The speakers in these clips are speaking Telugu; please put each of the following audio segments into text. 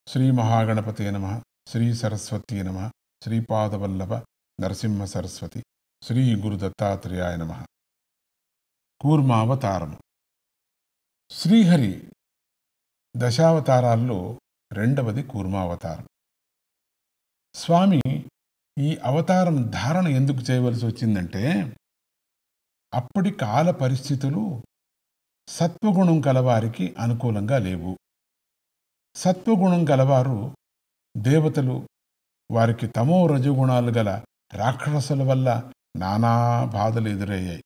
శ్రీ మహాగణపతే నమ శ్రీ సరస్వతీ నమ శ్రీపాదవల్లభ నరసింహ సరస్వతి శ్రీ గురు దత్తాత్రేయాయ నమ కూర్మావతారము శ్రీహరి దశావతారాల్లో రెండవది కూర్మావతారం స్వామి ఈ అవతారం ధారణ ఎందుకు చేయవలసి వచ్చిందంటే అప్పటి కాల పరిస్థితులు సత్వగుణం కలవారికి అనుకూలంగా లేవు సత్వగుణం గలవారు దేవతలు వారికి తమో రజగుణాలు గల రాక్షసుల వల్ల నానా బాధలు ఎదురయ్యాయి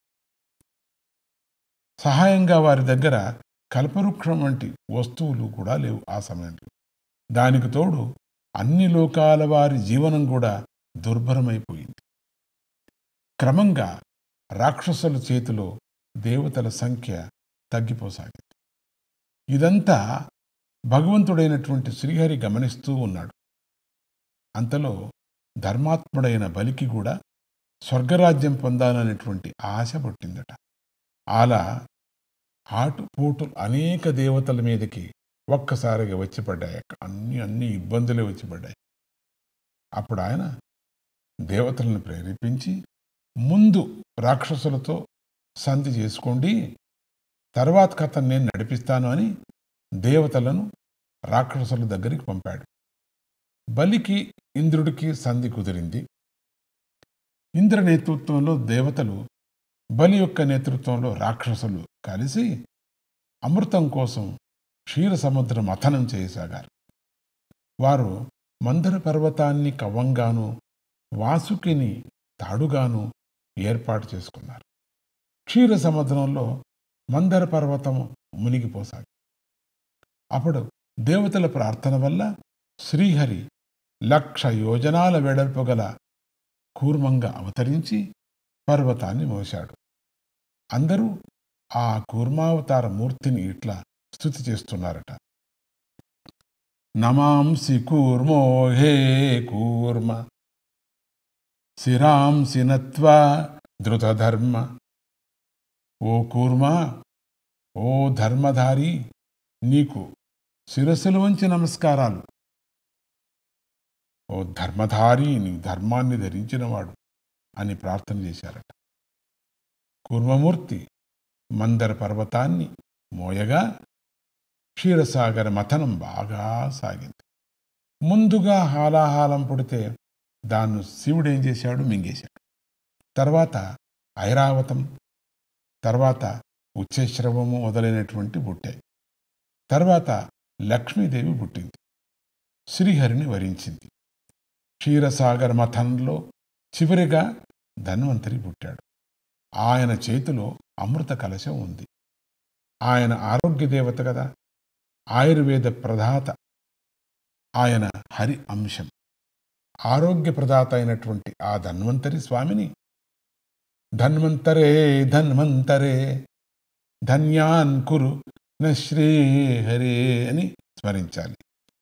సహాయంగా వారి దగ్గర కల్పవృక్షం వంటి వస్తువులు కూడా లేవు ఆ సమయంలో దానికి తోడు అన్ని లోకాల వారి జీవనం కూడా దుర్భరమైపోయింది క్రమంగా రాక్షసుల చేతిలో దేవతల సంఖ్య తగ్గిపోసాగింది ఇదంతా భగవంతుడైనటువంటి శ్రీహరి గమనిస్తూ ఉన్నాడు అంతలో ధర్మాత్ముడైన బలికి కూడా స్వర్గరాజ్యం పొందాలనేటువంటి ఆశ పుట్టిందట అలా ఆటుపోటులు అనేక దేవతల మీదకి ఒక్కసారిగా వచ్చి పడ్డాయి అన్ని అన్ని ఇబ్బందులే వచ్చి పడ్డాయి అప్పుడు ఆయన దేవతలను ప్రేరేపించి ముందు రాక్షసులతో సంధి చేసుకోండి తర్వాత కథ నేను నడిపిస్తాను అని దేవతలను రాక్షసుల దగ్గరికి పంపాడు బలికి ఇంద్రుడికి సంధి కుదిరింది ఇంద్ర నేతృత్వంలో దేవతలు బలి యొక్క నేతృత్వంలో రాక్షసులు కలిసి అమృతం కోసం క్షీర సముద్ర మథనం చేయసాగారు వారు మందర పర్వతాన్ని కవ్వంగాను వాసుకిని తాడుగాను ఏర్పాటు చేసుకున్నారు క్షీర సముద్రంలో మందర పర్వతం మునిగిపోసాగి అప్పుడు దేవతల ప్రార్థన వల్ల శ్రీహరి లక్ష యోజనాల వెడల్పు గల కూర్మంగా అవతరించి పర్వతాన్ని మోశాడు అందరూ ఆ కూర్మావతార మూర్తిని ఇట్లా స్థుతి చేస్తున్నారట నమాంసి కూర్మో హే కూర్మ శిరాంసి నత్వా ధృతధర్మ ఓ కూర్మ ఓ ధర్మధారి నీకు శిరస్సులు వంచి నమస్కారాలు ఓ ధర్మధారి నీ ధర్మాన్ని ధరించినవాడు అని ప్రార్థన చేశారట కూర్మమూర్తి మందర పర్వతాన్ని మోయగా క్షీరసాగర మథనం బాగా సాగింది ముందుగా హాలాహాలం పుడితే దాన్ని శివుడు ఏం చేశాడు మింగేశాడు తర్వాత ఐరావతం తర్వాత ఉచ్చశ్రవము మొదలైనటువంటి పుట్టాయి తర్వాత లక్ష్మీదేవి పుట్టింది శ్రీహరిని వరించింది క్షీరసాగర మథనంలో చివరిగా ధన్వంతరి పుట్టాడు ఆయన చేతిలో అమృత కలశం ఉంది ఆయన ఆరోగ్య దేవత కదా ఆయుర్వేద ప్రదాత ఆయన హరి అంశం ఆరోగ్య ప్రదాత అయినటువంటి ఆ ధన్వంతరి స్వామిని ధన్వంతరే ధన్వంతరే ధన్యాన్ కురు శ్రీహరే అని స్మరించాలి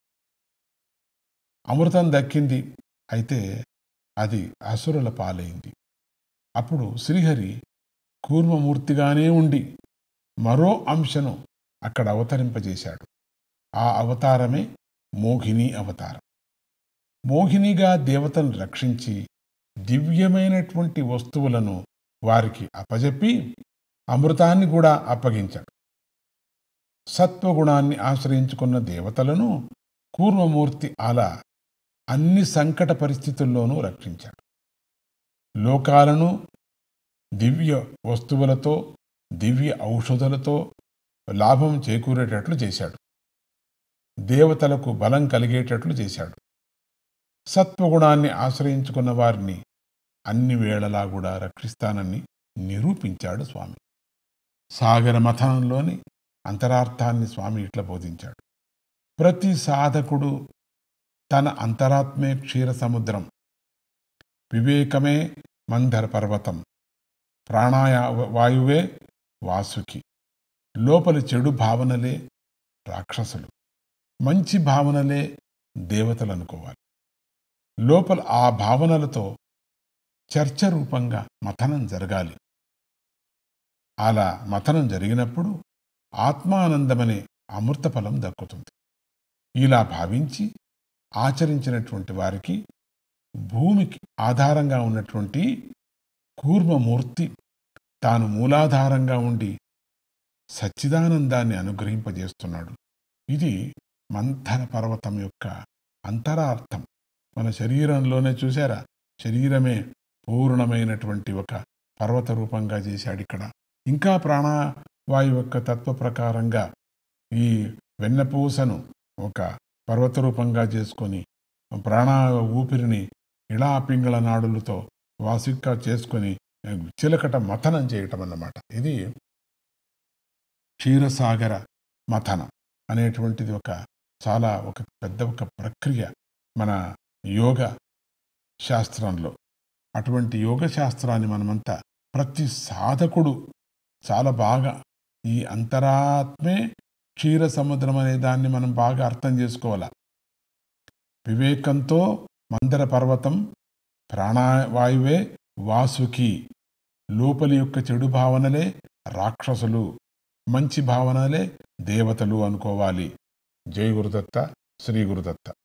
అమృతం దక్కింది అయితే అది అసురుల పాలైంది అప్పుడు శ్రీహరి కూర్మమూర్తిగానే ఉండి మరో అంశను అక్కడ అవతరింపజేశాడు ఆ అవతారమే మోహిని అవతారం మోహినిగా దేవతను రక్షించి దివ్యమైనటువంటి వస్తువులను వారికి అప్పజెప్పి అమృతాన్ని కూడా అప్పగించాడు సత్వగుణాన్ని ఆశ్రయించుకున్న దేవతలను కూర్మమూర్తి అలా అన్ని సంకట పరిస్థితుల్లోనూ రక్షించాడు లోకాలను దివ్య వస్తువులతో దివ్య ఔషధులతో లాభం చేకూరేటట్లు చేశాడు దేవతలకు బలం కలిగేటట్లు చేశాడు సత్వగుణాన్ని ఆశ్రయించుకున్న వారిని అన్ని వేళలా కూడా రక్షిస్తానని నిరూపించాడు స్వామి సాగర మథనంలోని అంతరార్థాన్ని స్వామి ఇట్లా బోధించాడు ప్రతి సాధకుడు తన అంతరాత్మే క్షీర సముద్రం వివేకమే మందర పర్వతం ప్రాణాయ వాయువే వాసుకి లోపలి చెడు భావనలే రాక్షసులు మంచి భావనలే దేవతలు అనుకోవాలి లోపల ఆ భావనలతో చర్చ రూపంగా మథనం జరగాలి అలా మథనం జరిగినప్పుడు ఆత్మానందమనే అమృత ఫలం దక్కుతుంది ఇలా భావించి ఆచరించినటువంటి వారికి భూమికి ఆధారంగా ఉన్నటువంటి కూర్మమూర్తి తాను మూలాధారంగా ఉండి సచ్చిదానందాన్ని అనుగ్రహింపజేస్తున్నాడు ఇది మంథర పర్వతం యొక్క అంతరార్థం మన శరీరంలోనే చూసారా శరీరమే పూర్ణమైనటువంటి ఒక పర్వత రూపంగా చేశాడు ఇక్కడ ఇంకా ప్రాణవాయు యొక్క తత్వ ప్రకారంగా ఈ వెన్నపూసను ఒక పర్వత రూపంగా చేసుకొని ప్రాణ ఊపిరిని ఇళా పింగళ నాడులతో వాసిక్గా చేసుకొని చిలకట మథనం చేయటం అన్నమాట ఇది క్షీరసాగర మథనం అనేటువంటిది ఒక చాలా ఒక పెద్ద ఒక ప్రక్రియ మన యోగ శాస్త్రంలో అటువంటి యోగ శాస్త్రాన్ని మనమంతా ప్రతి సాధకుడు చాలా బాగా ఈ అంతరాత్మే క్షీర సముద్రం అనే దాన్ని మనం బాగా అర్థం చేసుకోవాలా వివేకంతో మందర పర్వతం ప్రాణవాయువే వాసుకి లోపలి యొక్క చెడు భావనలే రాక్షసులు మంచి భావనలే దేవతలు అనుకోవాలి జై గురుదత్త శ్రీ గురుదత్త